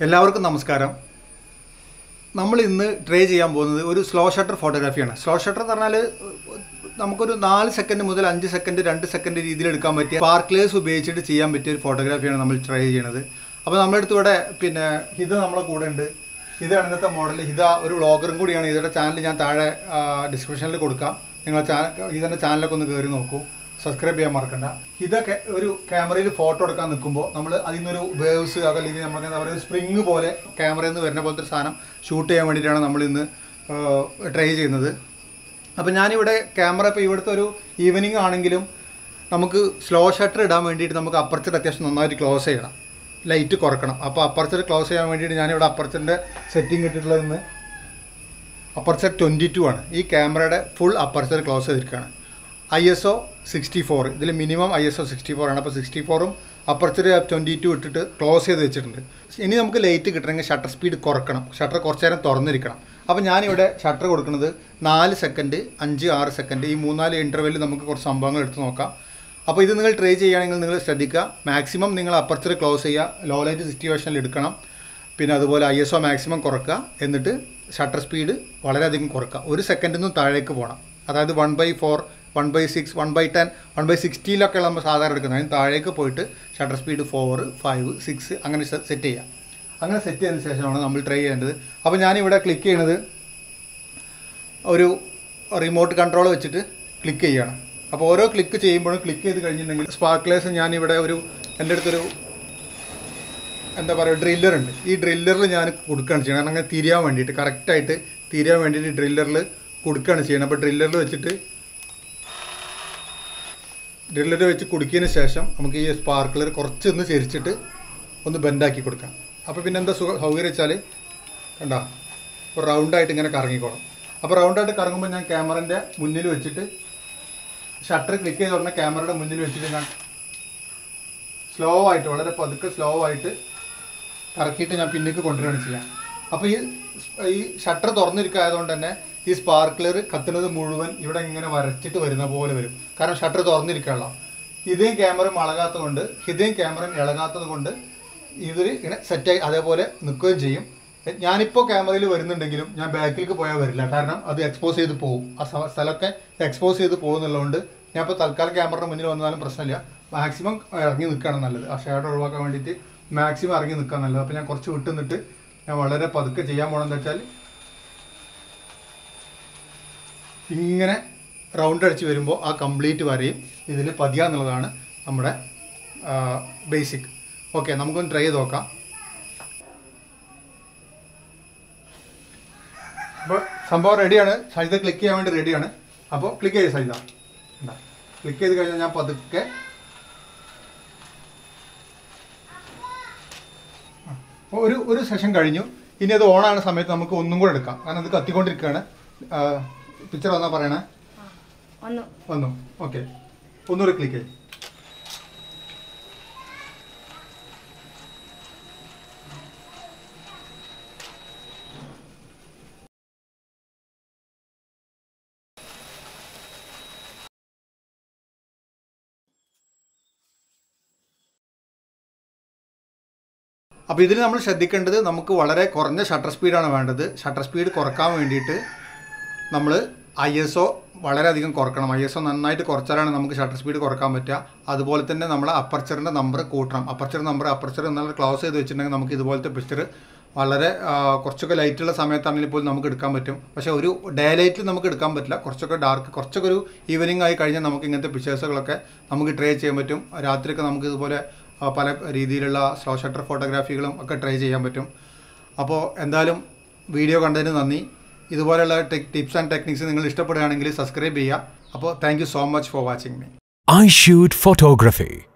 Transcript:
എല്ലാവർക്കും നമസ്കാരം നമ്മൾ ഇന്ന് ട്രൈ ചെയ്യാൻ പോകുന്നത് ഒരു സ്ലോ ഷട്ടർ ഫോട്ടോഗ്രാഫിയാണ് സ്ലോ ഷട്ടർ എന്ന് പറഞ്ഞാൽ നമുക്കൊരു നാല് സെക്കൻഡ് മുതൽ അഞ്ച് സെക്കൻഡ് രണ്ട് സെക്കൻഡ് രീതിയിൽ എടുക്കാൻ പറ്റിയ സ്പാർക്ലേഴ്സ് ഉപയോഗിച്ചിട്ട് ചെയ്യാൻ പറ്റിയ ഒരു ഫോട്ടോഗ്രാഫിയാണ് നമ്മൾ ട്രൈ ചെയ്യണത് അപ്പോൾ നമ്മുടെ അടുത്ത് ഇവിടെ പിന്നെ ഇത് നമ്മളെ കൂടെ ഉണ്ട് ഇതാണ് ഇന്നത്തെ മോഡൽ ഇത് ഒരു വ്ളോഗറും കൂടിയാണ് ഇതിൻ്റെ ചാനൽ ഞാൻ താഴെ ഡിസ്ക്രിപ്ഷനിൽ കൊടുക്കാം നിങ്ങൾ ചാനൽ ഇതിൻ്റെ ചാനലൊക്കെ ഒന്ന് കയറി നോക്കൂ സബ്സ്ക്രൈബ് ചെയ്യാൻ മറക്കണ്ട ഇതൊക്കെ ഒരു ക്യാമറയിൽ ഫോട്ടോ എടുക്കാൻ നിൽക്കുമ്പോൾ നമ്മൾ അതിൽ നിന്നൊരു വേവ്സ് അതല്ലെങ്കിൽ നമ്മൾ എന്താ പറയുക സ്പ്രിങ് പോലെ ക്യാമറയിൽ നിന്ന് വരുന്ന പോലത്തെ ഒരു സാധനം ഷൂട്ട് ചെയ്യാൻ വേണ്ടിയിട്ടാണ് നമ്മൾ ഇന്ന് ട്രൈ ചെയ്യുന്നത് അപ്പോൾ ഞാനിവിടെ ക്യാമറ ഇപ്പോൾ ഇവിടുത്തെ ഒരു ഈവനിങ് ആണെങ്കിലും നമുക്ക് സ്ലോ ഷട്ടർ ഇടാൻ വേണ്ടിയിട്ട് നമുക്ക് അപ്പർച്ചർ അത്യാവശ്യം നന്നായിട്ട് ക്ലോസ് ചെയ്യണം ലൈറ്റ് കുറക്കണം അപ്പോൾ അപ്പർച്ചർ ക്ലോസ് ചെയ്യാൻ വേണ്ടിയിട്ട് ഞാനിവിടെ അപ്പർച്ചറിൻ്റെ സെറ്റിംഗ് ഇട്ടിട്ടുള്ളതെന്ന് അപ്പർച്ചർ ട്വൻറ്റി ടു ആണ് ഈ ക്യാമറയുടെ ഫുൾ അപ്പർച്ചർ ക്ലോസ് ചെയ്തിരിക്കുകയാണ് I S O sixty four ഇതിൽ minimum I S O sixty four ആണ് അപ്പോൾ സിക്സ്റ്റി ഫോറും അപ്പർച്ചർ ട്വൻറ്റി ടു ഇട്ടിട്ട് ക്ലോസ് ചെയ്ത് വെച്ചിട്ടുണ്ട് ഇനി നമുക്ക് ലൈറ്റ് കിട്ടണമെങ്കിൽ ഷട്ടർ സ്പീഡ് കുറക്കണം ഷട്ടർ കുറച്ച് നേരം തുറന്നിരിക്കണം അപ്പോൾ ഞാനിവിടെ ഷട്ടർ കൊടുക്കുന്നത് നാല് സെക്കൻഡ് അഞ്ച് ആറ് സെക്കൻഡ് ഈ മൂന്നാല് ഇൻ്റർവെല്ലിൽ നമുക്ക് കുറച്ച് സംഭവങ്ങൾ എടുത്ത് നോക്കാം അപ്പോൾ ഇത് നിങ്ങൾ ട്രൈ ചെയ്യുകയാണെങ്കിൽ നിങ്ങൾ ശ്രദ്ധിക്കുക മാക്സിമം നിങ്ങൾ അപ്പർച്ചർ ക്ലോസ് ചെയ്യുക ലോ ലൈറ്റ് സിറ്റുവേഷനിൽ എടുക്കണം പിന്നെ അതുപോലെ ഐ എസ് ഒ മാക്സിമം കുറക്കുക എന്നിട്ട് ഷട്ടർ സ്പീഡ് വളരെയധികം കുറക്കുക ഒരു സെക്കൻഡിൽ നിന്നും താഴേക്ക് പോകണം അതായത് one by four one by six one by ten one by സിക്സ്റ്റിയിലൊക്കെ നമ്മൾ സാധാരണ എടുക്കുന്നത് അതിന് താഴേക്ക് പോയിട്ട് shutter speed four five six അങ്ങനെ സെറ്റ് ചെയ്യുക അങ്ങനെ സെറ്റ് ചെയ്തതിന് ശേഷമാണ് നമ്മൾ ട്രൈ ചെയ്യേണ്ടത് അപ്പോൾ ഞാനിവിടെ ക്ലിക്ക് ചെയ്യണത് ഒരു റിമോട്ട് കൺട്രോൾ വെച്ചിട്ട് ക്ലിക്ക് ചെയ്യണം അപ്പോൾ ഓരോ ക്ലിക്ക് ചെയ്യുമ്പോഴും ക്ലിക്ക് ചെയ്ത് കഴിഞ്ഞിട്ടുണ്ടെങ്കിൽ സ്പാർക്ലേഴ്സ് ഞാനിവിടെ ഒരു എൻ്റെ അടുത്തൊരു എന്താ പറയുക ഡ്രില്ലർ ഉണ്ട് ഈ ഡ്രില്ലറിൽ ഞാൻ കൊടുക്കുകയാണ് ചെയ്യണം കാരണം അങ്ങനെ തിരിയാൻ വേണ്ടിയിട്ട് കറക്റ്റായിട്ട് തിരിയാൻ വേണ്ടിയിട്ട് ഡ്രില്ലറിൽ കൊടുക്കുകയാണ് ചെയ്യണം അപ്പോൾ ഡ്രില്ലറിൽ വെച്ചിട്ട് ഡ്രില്ലർ വെച്ച് കുടിക്കിയതിന് ശേഷം നമുക്ക് ഈ സ്പാർക്കിളർ കുറച്ചൊന്ന് ചെരിച്ചിട്ട് ഒന്ന് ബെൻഡാക്കി കൊടുക്കാം അപ്പോൾ പിന്നെ എന്താ സുഖ സൗകര്യം വെച്ചാൽ കണ്ട ഇപ്പോൾ റൗണ്ടായിട്ട് ഇങ്ങനെ കറങ്ങിക്കോളും അപ്പോൾ റൗണ്ടായിട്ട് കറങ്ങുമ്പോൾ ഞാൻ ക്യാമറൻ്റെ മുന്നിൽ വെച്ചിട്ട് ഷട്ടർ ക്ലിക്ക് ചെയ്ത് ഉടനെ ക്യാമറയുടെ മുന്നിൽ വെച്ചിട്ട് ഞാൻ സ്ലോ ആയിട്ട് വളരെ പതുക്കെ സ്ലോ ആയിട്ട് കറക്കിയിട്ട് ഞാൻ പിന്നിക്ക് കൊണ്ടുവരികയാണ് ചെയ്യാം അപ്പോൾ ഈ ഈ ഷട്ടർ തുറന്നിരിക്കായതുകൊണ്ട് തന്നെ ഈ സ്പാർക്ലർ കത്തുന്നത് മുഴുവൻ ഇവിടെ ഇങ്ങനെ വരച്ചിട്ട് വരുന്ന പോലെ വരും കാരണം ഷട്ടർ തുറന്നിരിക്കാനുള്ള ഇതേം ക്യാമറയും അളകാത്തത് കൊണ്ട് ഇതേം ക്യാമറയും ഇളകാത്തത് കൊണ്ട് ഇതിൽ ഇങ്ങനെ സെറ്റായി അതേപോലെ നിൽക്കുകയും ചെയ്യും ഞാനിപ്പോൾ ക്യാമറയിൽ വരുന്നുണ്ടെങ്കിലും ഞാൻ ബാക്കിലേക്ക് പോയാൽ വരില്ല കാരണം അത് എക്സ്പോസ് ചെയ്ത് പോകും ആ സ്ഥ- സ്ഥലമൊക്കെ എക്സ്പോസ് ചെയ്ത് പോകുന്നുള്ളതുകൊണ്ട് ഞാൻ ഇപ്പോൾ തൽക്കാലം ക്യാമറയുടെ മുന്നിൽ വന്നാലും പ്രശ്നമില്ല മാക്സിമം ഇറങ്ങി നിൽക്കുകയാണ് നല്ലത് ആ ഷേഡ് ഒഴിവാക്കാൻ വേണ്ടിയിട്ട് മാക്സിമം ഇറങ്ങി നിൽക്കാൻ നല്ലത് അപ്പോൾ ഞാൻ കുറച്ച് വിട്ട് നിന്നിട്ട് ഞാൻ വളരെ പതുക്കെ ചെയ്യാൻ പോകണമെന്ന് വെച്ചാൽ ഇങ്ങനെ റൗണ്ട് അടിച്ച് വരുമ്പോൾ ആ കംപ്ലീറ്റ് വരയും ഇതിൽ പതിയുക എന്നുള്ളതാണ് നമ്മുടെ ബേസിക് ഓക്കെ നമുക്കൊന്ന് ട്രൈ ചെയ്ത് നോക്കാം അപ്പോൾ സംഭവം റെഡിയാണ് സൈത ക്ലിക്ക് ചെയ്യാൻ വേണ്ടി റെഡിയാണ് അപ്പോൾ ക്ലിക്ക് ചെയ്ത് സൈത ക്ലിക്ക് ചെയ്ത് കഴിഞ്ഞാൽ ഞാൻ പതുക്കെ അപ്പോൾ ഒരു ഒരു സെഷൻ കഴിഞ്ഞു ഇനി അത് ഓണാണ് സമയത്ത് നമുക്ക് ഒന്നും കൂടെ എടുക്കാം കാരണം അത് കത്തിക്കൊണ്ടിരിക്കുകയാണ് പിക്ചർ വന്നാൽ പറയണേ ഒന്ന് വന്നു ഓക്കെ ഒന്നുകൂടെ ക്ലിക്ക് ചെയ്യും അപ്പോൾ ഇതിൽ നമ്മൾ ശ്രദ്ധിക്കേണ്ടത് നമുക്ക് വളരെ കുറഞ്ഞ ഷട്ടർ സ്പീഡാണ് വേണ്ടത് ഷട്ടർ സ്പീഡ് കുറക്കാൻ വേണ്ടിയിട്ട് നമ്മൾ ഐ എസ് ഒ വളരെയധികം കുറക്കണം ഐ എസ് ഒ നന്നായിട്ട് കുറച്ചാലാണ് നമുക്ക് ഷട്ടർ സ്പീഡ് കുറക്കാൻ പറ്റുക അതുപോലെ തന്നെ നമ്മൾ അപ്പർച്ചറിൻ്റെ നമ്പർ കൂട്ടണം അപ്പർച്ചർ നമ്പർ അപ്പർച്ചർ എന്നുള്ള ക്ലോസ് ചെയ്ത് വെച്ചിട്ടുണ്ടെങ്കിൽ നമുക്ക് ഇതുപോലത്തെ പിക്ചർ വളരെ ആ, കുറച്ചൊക്കെ ലൈറ്റുള്ള സമയത്താണെങ്കിൽ പോലും നമുക്ക് എടുക്കാൻ പറ്റും പക്ഷേ ഒരു ഡേ ലൈറ്റിൽ നമുക്ക് എടുക്കാൻ പറ്റില്ല കുറച്ചൊക്കെ ഡാർക്ക് കുറച്ചൊക്കെ ഒരു ഈവനിങ് ആയി കഴിഞ്ഞാൽ നമുക്ക് ഇങ്ങനത്തെ പിക്ചേഴ്സുകളൊക്കെ നമുക്ക് ട്രൈ ചെയ്യാൻ പറ്റും രാത്രിയൊക്കെ നമുക്ക് ഇതുപോലെ ആ, പല രീതിയിലുള്ള സ്ലോ ഷട്ടർ ഫോട്ടോഗ്രാഫികളും ഒക്കെ ട്രൈ ചെയ്യാൻ പറ്റും അപ്പോൾ എന്തായാലും വീഡിയോ കണ്ടതിന് നന്ദി ഇതുപോലെയുള്ള ടിപ്സ് ആൻഡ് ടെക്നിക്സ് നിങ്ങൾ ഇഷ്ടപ്പെടുകയാണെങ്കിൽ സബ്സ്ക്രൈബ് ചെയ്യുക അപ്പോൾ thank you so much for watching me I shoot photography.